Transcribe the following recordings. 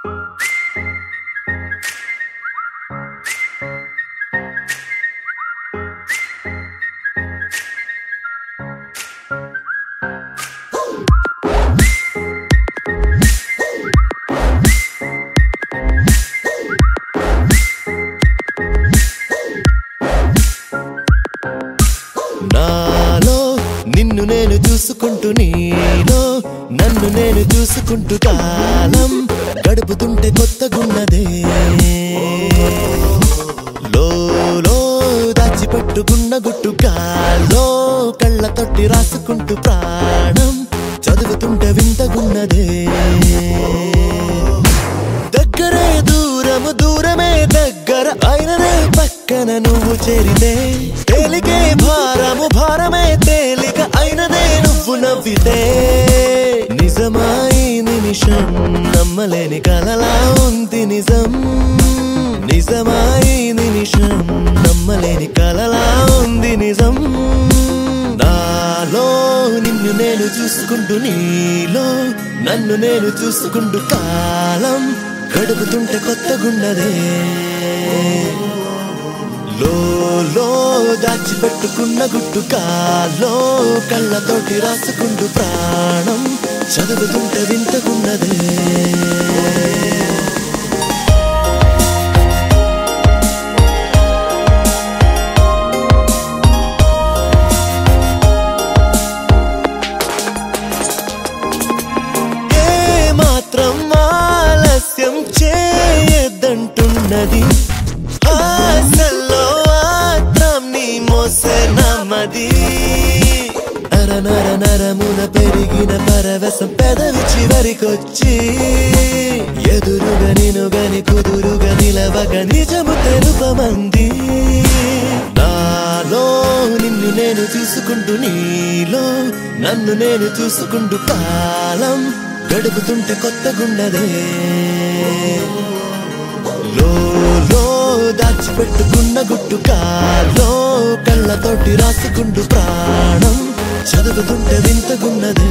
నాలో నిన్ను నేను చూసుకుంటూ నీలో నన్ను నేను చూసుకుంటూ కాలం గడుపుతుంటే కొత్తగున్నదే లోలో దాచిపెట్టుకున్న గుట్టు కాలో కళ్ళ తొట్టి రాసుకుంటూ ప్రాణం చదువుతుంటే వింతగున్నదే దగ్గరే దూరము దూరమే దగ్గర అయినదే పక్కన నువ్వు చేరితే తేలికే భారము భారమే తేలిక అయినదే నువ్వు నవ్వితే నిజమాయి నిమిషం నమ్మలేని కలలా ఉంది నిజం నిజమాయి నిమిషం నమ్మలేని కలలా ఉంది నిజం నాలో నిన్ను నేను చూసుకుంటూ నీలో నన్ను నేను చూసుకుంటూ కాలం గడుపుతుంటే కొత్తగున్నదే లో దాచిపెట్టుకున్న గుట్టు కాలో కళ్ళతోటి రాసుకుంటూ ప్రాణం చదువుతుంటే వింతగున్నదే ఏ మాత్రం ఆలస్యం చేయదంటున్నది ఆశల్లో ఆత్రం నీ మోసే నమ్మది నర నర నరమున పెరిగిన పరవశం పెదవి చివరికొచ్చి ఎదురుగా నినుగని కుదురుగా నిలవక నిజము తెలుపమంది నాలో నిన్ను నేను చూసుకుంటూ నీలో నన్ను నేను చూసుకుంటూ కాలం గడుపుతుంటే కొత్తగున్నదే లో దాచిపెట్టుకున్న గుట్టు కాలో కళ్ళతోటి రాసుకుంటూ ప్రాణం చదువుతుంటే వింతగున్నదే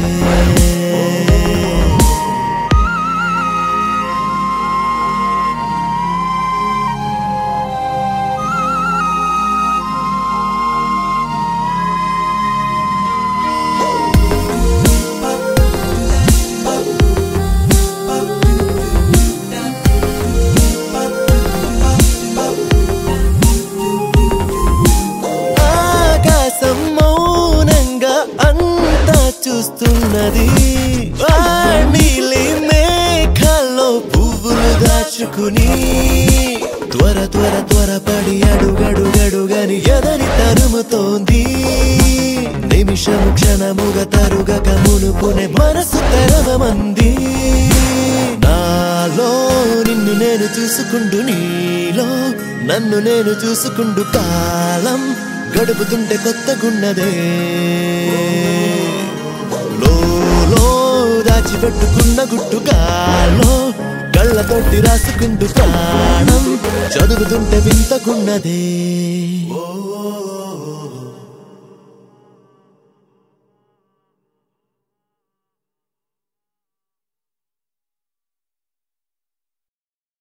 ఆకాశం మౌనంగా అంతా చూస్తున్నది ఆ నీలి మేఘాల్లో పువ్వులు దాచుకుని త్వర త్వర త్వరపడి అడుగడుగడుగని ఎదరి తరుముతోంది నిమిషము క్షణముగా తరుగక మునుపునే మనసు తెరవమంది నాలో నిన్ను నేను చూసుకుంటూ నీలో నన్ను నేను చూసుకుంటూ కాలం గడుపుతుంటే కొత్తగున్నదే లో దాచిపెట్టుకున్న గుట్టు కాలో కళ్ళతోటి రాసుకుంటూ ప్రాణం చదువుతుంటే వింతకున్నదే ఓ